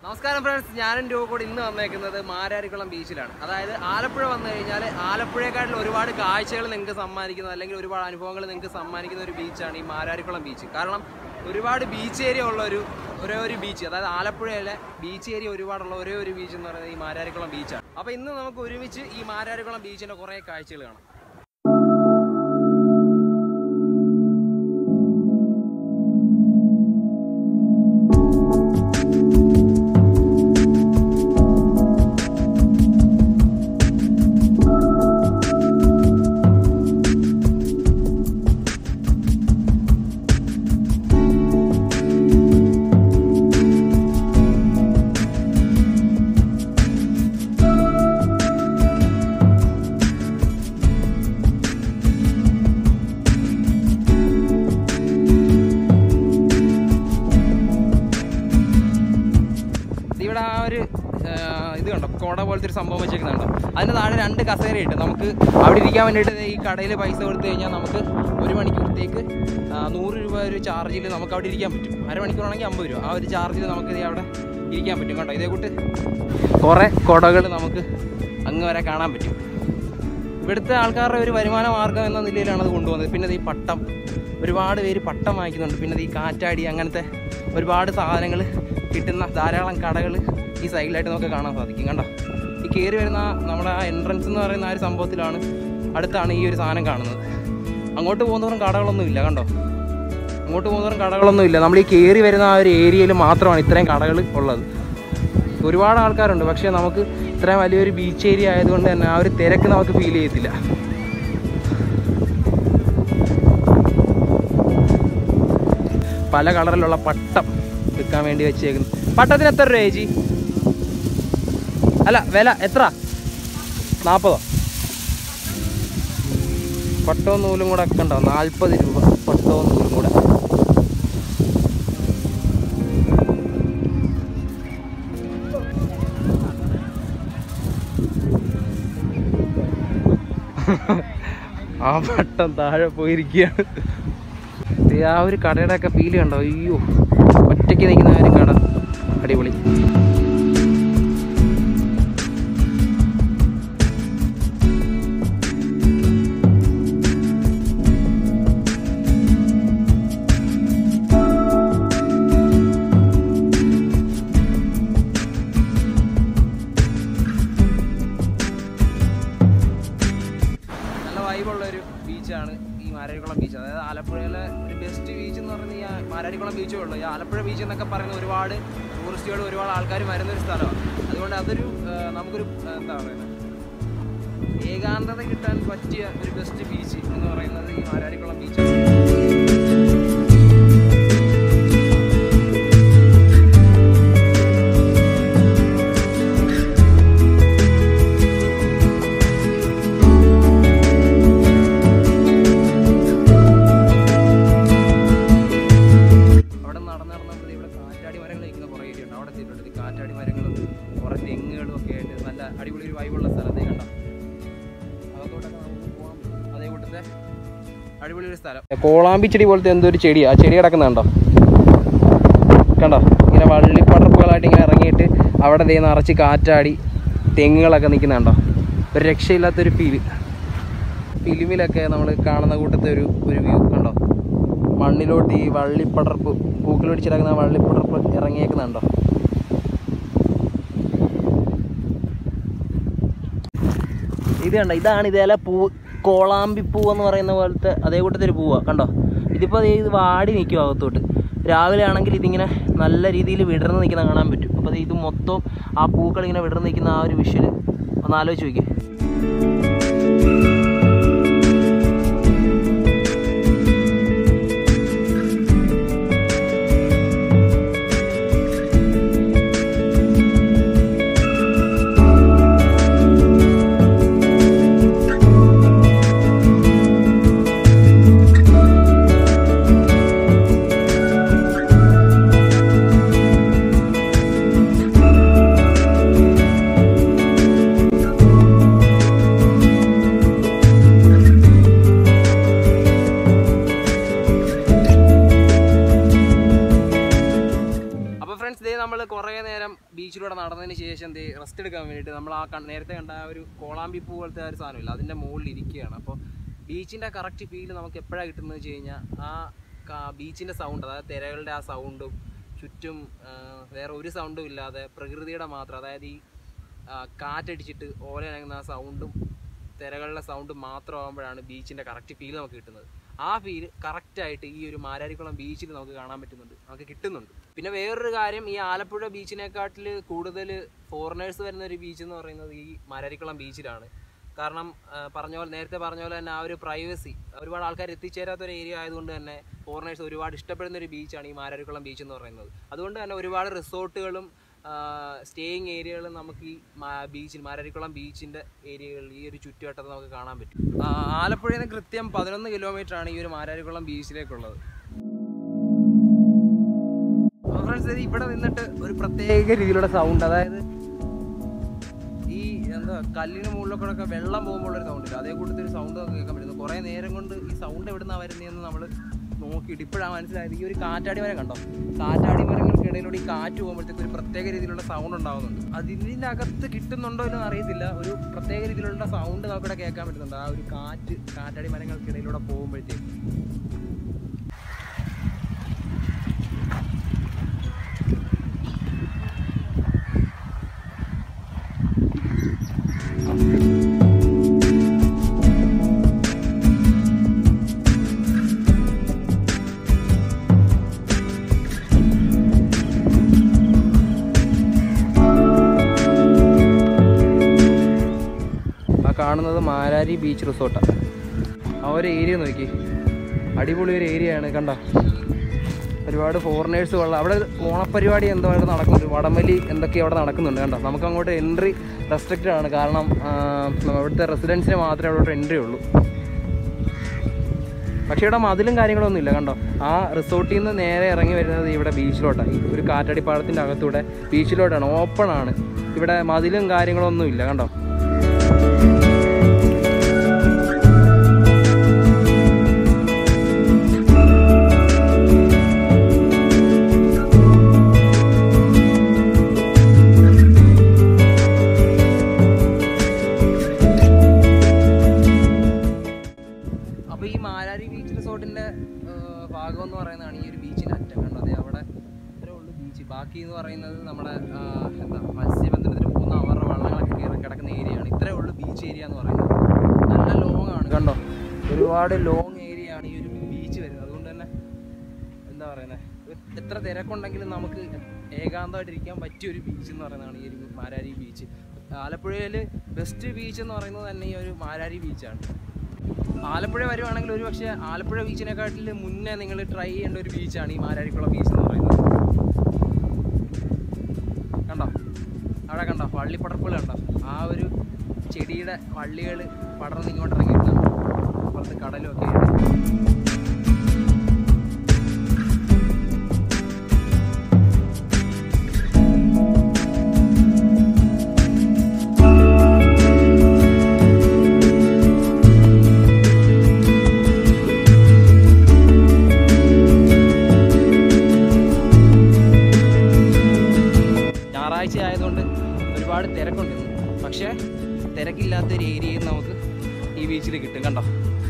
നമസ്കാരം ഫ്രണ്ട്സ് ഞാനും രൂപ കൂടി ഇന്ന് വന്നേക്കുന്നത് മാരാരിക്കുളം ബീച്ചിലാണ് അതായത് ആലപ്പുഴ വന്നു കഴിഞ്ഞാൽ ആലപ്പുഴയെക്കാട്ടിൽ ഒരുപാട് കാഴ്ചകൾ നിങ്ങൾക്ക് സമ്മാനിക്കുന്ന അല്ലെങ്കിൽ ഒരുപാട് അനുഭവങ്ങൾ നിങ്ങൾക്ക് സമ്മാനിക്കുന്ന ഒരു ബീച്ചാണ് ഈ മാരാരിക്കുളം ബീച്ച് കാരണം ഒരുപാട് ബീച്ച് ഏരിയ ഉള്ള ഒരു ഒരേ ഒരു ബീച്ച് അതായത് ആലപ്പുഴയിലെ ബീച്ച് ഏരിയ ഒരുപാടുള്ള ഒരേ ഒരു ബീച്ച് എന്ന് പറയുന്നത് ഈ മാരാരിക്കുളം ബീച്ചാണ് അപ്പോൾ ഇന്ന് നമുക്ക് ഒരുമിച്ച് ഈ മാരാരിക്കുളം ബീച്ചിൻ്റെ കുറേ കാഴ്ചകൾ കാണാം ഇവിടെ ആ ഒരു ആ, ഇത് കണ്ടോ കോട പോലത്തെ ഒരു സംഭവം വെച്ചേക്കുന്നുണ്ടോ അതിന് താഴെ രണ്ട് കസേര ഇട്ട് നമുക്ക് അവിടെ ഇരിക്കാൻ വേണ്ടിയിട്ട് ദേ ഈ കടയിൽ പൈസ കൊടുത്തു കഴിഞ്ഞാൽ നമുക്ക് ഒരു മണിക്കൂറത്തേക്ക് ആ, നൂറ് രൂപ ഒരു ചാർജിൽ നമുക്ക് അവിടെ ഇരിക്കാൻ പറ്റും അരമണിക്കൂറാണെങ്കിൽ അമ്പത് രൂപ ആ ഒരു ചാർജിൽ നമുക്ക് ദേ അവിടെ ഇരിക്കാൻ പറ്റും കേട്ടോ ഇതേ കൂട്ട് കുറേ കുടകൾ നമുക്ക് അങ്ങ് വരെ കാണാൻ പറ്റും ഇവിടുത്തെ ആൾക്കാരുടെ ഒരു വരുമാന മാർഗം എന്ന നിലയിലാണ് അത് കൊണ്ടുപോകുന്നത് പിന്നെ ദേ ഈ പട്ടം ഒരുപാട് പേര് പട്ടം വാങ്ങിക്കുന്നുണ്ട് പിന്നെ ദേ ഈ കാറ്റാടി അങ്ങനത്തെ ഒരുപാട് സാധനങ്ങൾ കിട്ടുന്ന ധാരാളം കടകൾ ഈ സൈഡിലായിട്ട് നമുക്ക് കാണാൻ സാധിക്കും കണ്ടോ ഈ കയറി വരുന്ന ആ നമ്മുടെ ആ എൻട്രൻസ് എന്ന് പറയുന്ന ആ ഒരു സംഭവത്തിലാണ് അടുത്താണ് ഈ ഒരു സാധനം കാണുന്നത് അങ്ങോട്ട് പോകുന്നവരും കടകളൊന്നും ഇല്ല കണ്ടോ അങ്ങോട്ട് പോകുന്നവരും കടകളൊന്നും ഇല്ല നമ്മൾ ഈ കയറി വരുന്ന ആ ഒരു ഏരിയയിൽ മാത്രമാണ് ഇത്രയും കടകൾ ഉള്ളത് ഒരുപാട് ആൾക്കാരുണ്ട് പക്ഷേ നമുക്ക് ഇത്രയും വലിയൊരു ബീച്ച് ഏരിയ ആയതുകൊണ്ട് തന്നെ ആ ഒരു തിരക്ക് നമുക്ക് ഫീൽ ചെയ്യത്തില്ല പല കളറിലുള്ള പട്ടം വിൽക്കാൻ വേണ്ടി വെച്ചേക്കുന്നു പട്ടത്തിന് എത്ര രൂപ ചേച്ചി അല്ല വില എത്ര നാൽപ്പതോ പട്ടവും നൂലും കൂടെ ഒക്കെ ഉണ്ടോ നാൽപ്പത് രൂപ പട്ടവും നൂലും കൂടെ ആ പട്ടം താഴെ പോയിരിക്കുകയാണ് ദേ ആ ഒരു കടയുടെ ഒക്കെ ഫീല് കണ്ടോ അയ്യോ ഒറ്റയ്ക്ക് നിൽക്കുന്ന ആ ഒരു കട അടിപൊളി നല്ല വൈബുള്ള ഒരു ബീച്ചാണ് ഈ മാരാരിക്കുളം ബീച്ച് അതായത് ആലപ്പുഴയിലെ ഒരു ബെസ്റ്റ് ബീച്ച് എന്ന് പറയുന്നത് ഈ ആ- മാരാരിക്കുളം ബീച്ചേ ഉള്ളൂ ഈ ആലപ്പുഴ ബീച്ച് എന്നൊക്കെ പറയുന്ന ഒരുപാട് ടൂറിസ്റ്റുകൾ ഒരുപാട് ആൾക്കാർ വരുന്ന ഒരു സ്ഥലമാണ് അതുകൊണ്ട് അതൊരു ആ, നമുക്കൊരു ആ, എന്താ പറയുന്നത് ഏകാന്തത കിട്ടാൻ പറ്റിയ ഒരു ബെസ്റ്റ് ബീച്ച് എന്ന് പറയുന്നത് ഈ മാരാരിക്കുളം ബീച്ചാണ് അവിടെ നടന്ന് നടന്നപ്പോൾ ഇവിടെ കാറ്റാടി മരങ്ങൾ നിൽക്കുന്ന കുറേ ഏരിയ ഉണ്ട് അവിടെ എത്തിയിട്ടുണ്ട് ഈ കാറ്റാടി മരങ്ങളും കുറേ തെങ്ങുകളും ഒക്കെ ആയിട്ട് നല്ല അടിപൊളി ഒരു വൈബുള്ള സ്ഥലത്തേ കണ്ടോ അകത്തോട്ടൊക്കെ നമുക്ക് പോകാം അതേ കൂട്ടത്തെ അടിപൊളി ഒരു സ്ഥലം കോളാമ്പി ചെടി പോലത്തെ എന്തോ ഒരു ചെടി ആ ചെടി കിടക്കുന്നുണ്ടോ കണ്ടോ ഇങ്ങനെ വള്ളിപ്പടർപ്പുകളായിട്ട് ഇങ്ങനെ ഇറങ്ങിയിട്ട് അവിടെ ദേ നിറച്ച് കാറ്റാടി തെങ്ങുകളൊക്കെ നിൽക്കുന്നുണ്ടോ ഒരു രക്ഷയില്ലാത്തൊരു ഫീല് ഫിലിമിലൊക്കെ നമ്മൾ കാണുന്ന കൂട്ടത്തെ ഒരു ഒരു വ്യൂ കണ്ടോ മണ്ണിലോട്ട് ഈ വള്ളിപ്പടർപ്പ് പൂക്കിലൊടിച്ചിടക്കുന്ന വള്ളിപ്പടർപ്പ് ഇറങ്ങിയേക്കുന്നുണ്ടോ ഇത് കണ്ടോ ഇതാണ് ഇതേലെ പൂ കോളാമ്പി പൂ എന്ന് പറയുന്ന പോലത്തെ അതേ കൂട്ടത്തെ ഒരു പൂവാ കണ്ടോ ഇതിപ്പോൾ ദേ ഇത് വാടി നിൽക്കും അകത്തോട്ട് രാവിലെ ആണെങ്കിൽ ഇതിങ്ങനെ നല്ല രീതിയിൽ വിടർന്ന് നിൽക്കുന്ന കാണാൻ പറ്റും അപ്പോൾ ദേ ഇത് മൊത്തം ആ പൂക്കൾ ഇങ്ങനെ വിടർന്ന് നിൽക്കുന്ന ആ ഒരു വിഷ്വൽ ഒന്ന് ആലോചിച്ച് നോക്കിയേ ബീച്ചിലൂടെ നടന്നതിന് ശേഷം ദേ റെസ്റ്റ് എടുക്കാൻ വേണ്ടിയിട്ട് നമ്മൾ ആ കൺ- നേരത്തെ കണ്ട ആ ഒരു കോളാമ്പി പൂ പോലത്തെ ആ ഒരു സാധനമില്ല അതിൻ്റെ മുകളിൽ ഇരിക്കുകയാണ് അപ്പോൾ ബീച്ചിൻ്റെ കറക്റ്റ് ഫീൽ നമുക്ക് എപ്പോഴാണ് കിട്ടുന്നത് വെച്ച് കഴിഞ്ഞാൽ ആ ബീച്ചിൻ്റെ സൗണ്ട് അതായത് തിരകളുടെ ആ സൗണ്ടും ചുറ്റും ആ, വേറെ ഒരു സൗണ്ടും ഇല്ലാതെ പ്രകൃതിയുടെ മാത്രം അതായത് ഈ ആ, കാറ്റടിച്ചിട്ട് ഓല അനങ്ങുന്ന ആ സൗണ്ടും തിരകളുടെ സൗണ്ട് മാത്രമാകുമ്പോഴാണ് ബീച്ചിൻ്റെ കറക്റ്റ് ഫീൽ നമുക്ക് കിട്ടുന്നത് ആ ഫീൽ കറക്റ്റായിട്ട് ഈ ഒരു മാരാരിക്കുളം ബീച്ചിൽ നമുക്ക് കാണാൻ പറ്റുന്നുണ്ട് നമുക്ക് കിട്ടുന്നുണ്ട് പിന്നെ വേറൊരു കാര്യം ഈ ആലപ്പുഴ ബീച്ചിനെക്കാട്ടിൽ കൂടുതൽ ഫോറിനേഴ്സ് വരുന്ന ഒരു ബീച്ച് എന്ന് പറയുന്നത് ഈ മാരാരിക്കുളം ബീച്ചിലാണ് കാരണം ആ, പറഞ്ഞ പോലെ നേരത്തെ പറഞ്ഞ പോലെ തന്നെ ആ ഒരു പ്രൈവസി ഒരുപാട് ആൾക്കാർ എത്തിച്ചേരാത്ത ഒരു ഏരിയ ആയതുകൊണ്ട് തന്നെ ഫോറിനേഴ്സ് ഒരുപാട് ഇഷ്ടപ്പെടുന്ന ഒരു ബീച്ചാണ് ഈ മാരാരിക്കുളം ബീച്ച് എന്ന് പറയുന്നത് അതുകൊണ്ട് തന്നെ ഒരുപാട് റിസോർട്ടുകളും സ്റ്റേയിങ് ഏരിയകളും നമുക്ക് ഈ മാ- ബീച്ചിൽ മാരാരിക്കുളം ബീച്ചിൻ്റെ ഏരിയകളിൽ ഈ ഒരു ചുറ്റുവട്ടത്ത് നമുക്ക് കാണാൻ പറ്റും ആ, ആലപ്പുഴയിൽ നിന്ന് കൃത്യം പതിനൊന്ന് കിലോമീറ്റർ ആണ് ഈ ഒരു മാരാരിക്കുളം ബീച്ചിലേക്കുള്ളത് ഫ്രണ്ട്സ് ഇവിടെ നിന്നിട്ട് ഒരു പ്രത്യേക രീതിയിലുള്ള സൗണ്ട് അതായത് ഈ എന്താ കല്ലിന് മുകളിലൊക്കെ ഒക്കെ വെള്ളം പോകുമ്പോൾ ഒരു സൗണ്ട് ഇല്ല അതേ കൂട്ടത്തിൽ ഒരു സൗണ്ട് നമുക്ക് കേൾക്കാൻ പറ്റുന്നു കുറേ നേരം കൊണ്ട് ഈ സൗണ്ട് എവിടുന്നാണ് വരുന്നതെന്ന് നമ്മൾ നോക്കിയിട്ട് ഇപ്പോഴാണ് മനസ്സിലായത് ഈ ഒരു കാറ്റാടി മരം കണ്ടോ കാറ്റാടി മരങ്ങൾക്കിടയിലൂടെ ഈ കാറ്റ് പോകുമ്പോഴത്തേക്ക് ഒരു പ്രത്യേക രീതിയിലുള്ള സൗണ്ട് ഉണ്ടാകുന്നുണ്ട് അതിൻ്റെ അകത്ത് കിട്ടുന്നുണ്ടോ എന്ന് അറിയത്തില്ല ഒരു പ്രത്യേക രീതിയിലുള്ള സൗണ്ട് നമുക്കിവിടെ കേൾക്കാൻ പറ്റുന്നുണ്ട് ആ ഒരു കാറ്റ് കാറ്റാടി മരങ്ങൾക്കിടയിലൂടെ പോകുമ്പോഴത്തേക്ക് ആ കാണുന്നത് മാരാരി ബീച്ച് റിസോർട്ടാണ് ആ ഒരു ഏരിയ നോക്കി അടിപൊളി ഒരു ഏരിയ ആണ് കണ്ട ഒരുപാട് ഫോറിനേഴ്സ് ഉള്ള അവിടെ ഓണപ്പരിപാടി എന്തോ അവിടെ നടക്കുന്നുണ്ട് വടംവലി എന്തൊക്കെയോ അവിടെ നടക്കുന്നുണ്ട് കണ്ടോ നമുക്ക് അങ്ങോട്ട് എൻട്രി റെസ്ട്രിക്റ്റഡ് ആണ് കാരണം ആ, അവിടുത്തെ റെസിഡൻസിന് മാത്രമേ അവിടെ എൻട്രി ഉള്ളൂ പക്ഷേ ഇവിടെ മതിലും കാര്യങ്ങളൊന്നും ഇല്ല കണ്ടോ ആ റിസോർട്ടിൽ നിന്ന് നേരെ ഇറങ്ങി വരുന്നത് ഇവിടെ ബീച്ചിലോട്ടാണ് ഈ ഒരു കാറ്റടിപ്പാടത്തിൻ്റെ അകത്തൂടെ ബീച്ചിലോട്ടാണ് ഓപ്പൺ ആണ് ഇവിടെ മതിലും കാര്യങ്ങളൊന്നും ഇല്ല കണ്ടോ അപ്പോൾ ഈ മാരാരി ബീച്ച് റിസോർട്ടിൻ്റെ ഭാഗം എന്ന് പറയുന്നതാണ് ഈ ഒരു ബീച്ചിൻ്റെ അറ്റം കണ്ടോ അതെ അവിടെ ഇത്രേ ഉള്ളൂ ബീച്ച് ബാക്കി എന്ന് പറയുന്നത് നമ്മുടെ ആ, എന്താ മത്സ്യബന്ധനത്തിന് പോകുന്ന അവരുടെ വള്ളങ്ങളൊക്കെ കയറി കിടക്കുന്ന ഏരിയയാണ് ഇത്രേ ഉള്ളൂ ബീച്ച് ഏരിയ എന്ന് പറയുന്നത് നല്ല ലോങ് ആണ് കണ്ടോ ഒരുപാട് ലോങ് ഏരിയ ആണ് ഈ ഒരു ബീച്ച് വരുന്നത് അതുകൊണ്ട് തന്നെ എന്താ പറയുന്നത് എത്ര തിരക്കുണ്ടെങ്കിലും നമുക്ക് ഏകാന്തമായിട്ട് ഇരിക്കാൻ പറ്റിയ ഒരു ബീച്ച് എന്ന് പറയുന്നതാണ് ഈ ഒരു മാരാരി ബീച്ച് ആലപ്പുഴയിൽ ബെസ്റ്റ് ബീച്ച് എന്ന് പറയുന്നത് തന്നെ ഈ ഒരു മാരാരി ബീച്ചാണ് ആലപ്പുഴ വരുവാണെങ്കിൽ ഒരു പക്ഷേ ആലപ്പുഴ ബീച്ചിനെക്കാട്ടിൽ മുന്നേ നിങ്ങൾ ട്രൈ ചെയ്യേണ്ട ഒരു ബീച്ചാണ് ഈ മാരാരിക്കുളം ബീച്ച് എന്ന് പറയുന്നത് കണ്ടോ അവിടെ കണ്ടോ വള്ളിപ്പടർപ്പുകൾ കണ്ടോ ആ ഒരു ചെടിയുടെ വള്ളികൾ പടർന്ന് ഇങ്ങോട്ട് ഇറങ്ങിയിട്ടാണ് അപ്പുറത്ത് കടലും ഒക്കെ ആയിട്ട് ഞായറാഴ്ച ആയതുകൊണ്ട് ഒരുപാട് തിരക്കുണ്ട് ഇന്ന്. പക്ഷേ തിരക്കില്ലാത്ത ഒരു ഏരിയയും നമുക്ക് ഈ ബീച്ചിൽ കിട്ടും കണ്ടോ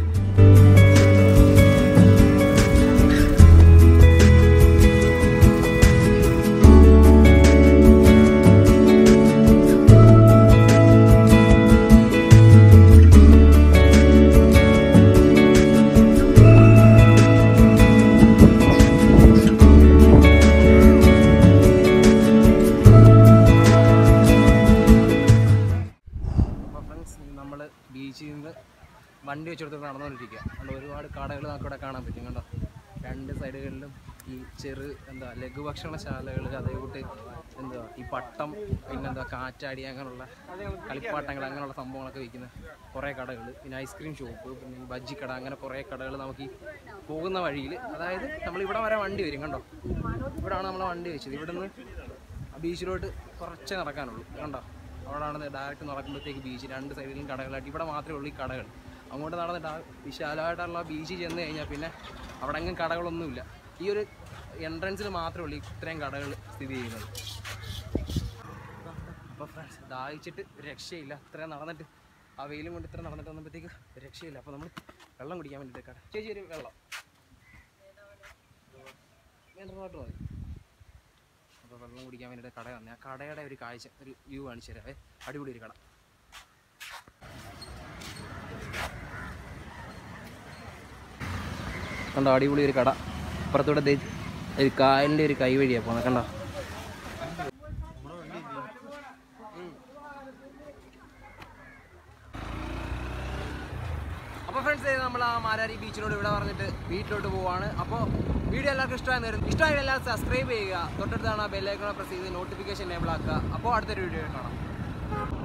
അപ്പോൾ ഫ്രണ്ട്സ് നമ്മൾ ബീച്ചിൽ നിന്ന് വണ്ടി വെച്ചെടുത്ത് നടന്നുകൊണ്ടിരിക്കുക അതുകൊണ്ട് ഒരുപാട് കടകൾ നമുക്ക് ഇവിടെ കാണാൻ പറ്റും കണ്ടോ രണ്ട് സൈഡുകളിലും ഈ ചെറു എന്താ ലഘുഭക്ഷണശാലകൾ അതേകൂട്ട് എന്താ ഈ പട്ടം പിന്നെന്താ കാറ്റാടി അങ്ങനെയുള്ള കളിപ്പാട്ടങ്ങൾ അങ്ങനെയുള്ള സംഭവങ്ങളൊക്കെ വിൽക്കുന്ന കുറേ കടകൾ പിന്നെ ഐസ്ക്രീം ഷോപ്പ് പിന്നെ ഈ ബജ്ജിക്കട അങ്ങനെ കുറേ കടകൾ നമുക്ക് ഈ പോകുന്ന വഴിയിൽ അതായത് നമ്മൾ ഇവിടെ വരെ വണ്ടി വരും കണ്ടോ ഇവിടെയാണ് നമ്മൾ വണ്ടി വെച്ചത് ഇവിടുന്ന് ബീച്ചിലോട്ട് കുറച്ച് നടക്കാനുള്ളൂ കണ്ടോ അവിടെയാണ് ഡയറക്റ്റ് നടക്കുമ്പോഴത്തേക്ക് ബീച്ച് രണ്ട് സൈഡിലും കടകളായിട്ട് ഇവിടെ മാത്രമേ ഉള്ളൂ ഈ കടകൾ അങ്ങോട്ട് നടന്ന് ഡാ- വിശാലമായിട്ടുള്ള ബീച്ചിൽ ചെന്ന് കഴിഞ്ഞാൽ പിന്നെ അവിടെ എങ്ങും കടകളൊന്നുമില്ല ഈ ഒരു എൻട്രൻസിൽ മാത്രമേ ഉള്ളൂ ഇത്രയും കടകൾ സ്ഥിതി ചെയ്യുന്നത് അപ്പോൾ ഫ്രണ്ട്സ് ദാഹിച്ചിട്ട് രക്ഷയില്ല ഇത്രയും നടന്നിട്ട് ആ വെയിലും കൊണ്ട് ഇത്ര നടന്നിട്ട് വന്നപ്പോഴത്തേക്ക് രക്ഷയില്ല അപ്പോൾ നമ്മൾ വെള്ളം കുടിക്കാൻ വേണ്ടിയിട്ട് കട ചേച്ചി ഒരു വെള്ളം വേണ്ട വാട്ടർ മതി അപ്പോൾ വെള്ളം കുടിക്കാൻ വേണ്ടിയിട്ട് കട വന്നേ ആ കടയുടെ ഒരു കാഴ്ച ഒരു വ്യൂ കാണിച്ചു തരാവേ അടിപൊളി ഒരു കട കണ്ടോ അടിപൊളി ഒരു കട അപ്പുറത്തൂടെ ദേ ഒരു കായലിൻ്റെ ഒരു കൈ വഴിയാണ് പോകുന്നത് കണ്ടോ അപ്പോൾ ഫ്രണ്ട്സ് നമ്മൾ ആ മാരാരി ബീച്ചിനോട് ഇവിടെ പറഞ്ഞിട്ട് വീട്ടിലോട്ട് പോവാണ് അപ്പോൾ വീഡിയോ എല്ലാവർക്കും ഇഷ്ടമായി നേരം ഇഷ്ടമായി എല്ലാവരും സബ്സ്ക്രൈബ് ചെയ്യുക തൊട്ടടുത്താണ് ആ ബെല്ലൈക്കണ പ്രസ് ചെയ്ത് നോട്ടിഫിക്കേഷൻ എനേബിൾ ആക്കുക അപ്പോൾ അടുത്തൊരു വീഡിയോ കാണാം